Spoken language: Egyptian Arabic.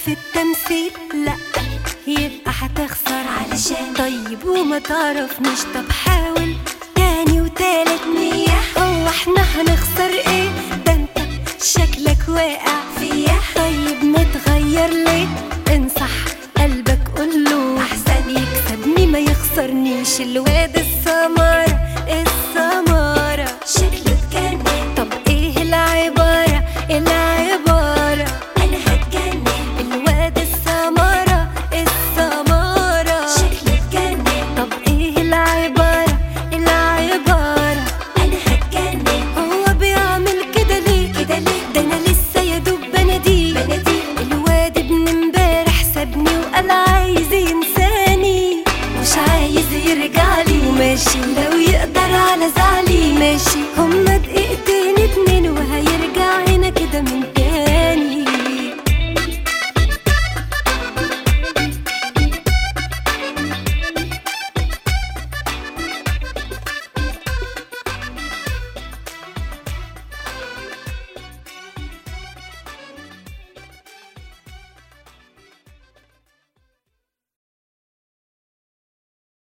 في التمثيل لا يبقى هتخسر علشان طيب وما تعرفنيش طب حاول تاني وتالت نية هو احنا هنخسر ايه ده انت شكلك واقع فيا طيب متغير ليه انصح قلبك قوله أحسن يكسبني ما يخسرنيش الواد